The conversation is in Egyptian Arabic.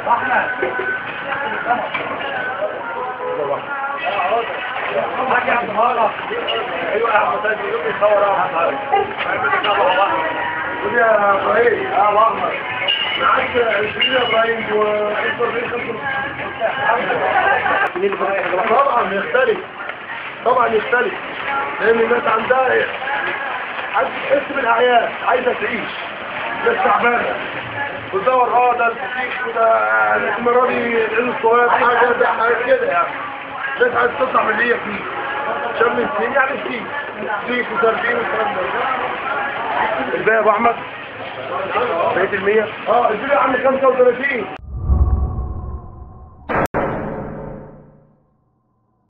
احمد حاجة يا عبد الهارة ايوه يا عم سيد يوم يصور يا عم خد يا ابراهيم اه واحمد معاك 20 يا ابراهيم وانت 40 طبعا يختلف طبعا يختلف لان الناس عندها عايز تحس بالاعياد عايزه تعيش ناس تعبانه وتدور اه ده الفسيخ وده المره دي العيد الصغير حاجه ده حاجه كده يعني ناس عايز تطلع من اللي هي فيه شم السنين يعني فيه فسيخ وسردين والكلام ده الباقي يا ابو احمد بقيت المية اه الفيديو عندي 35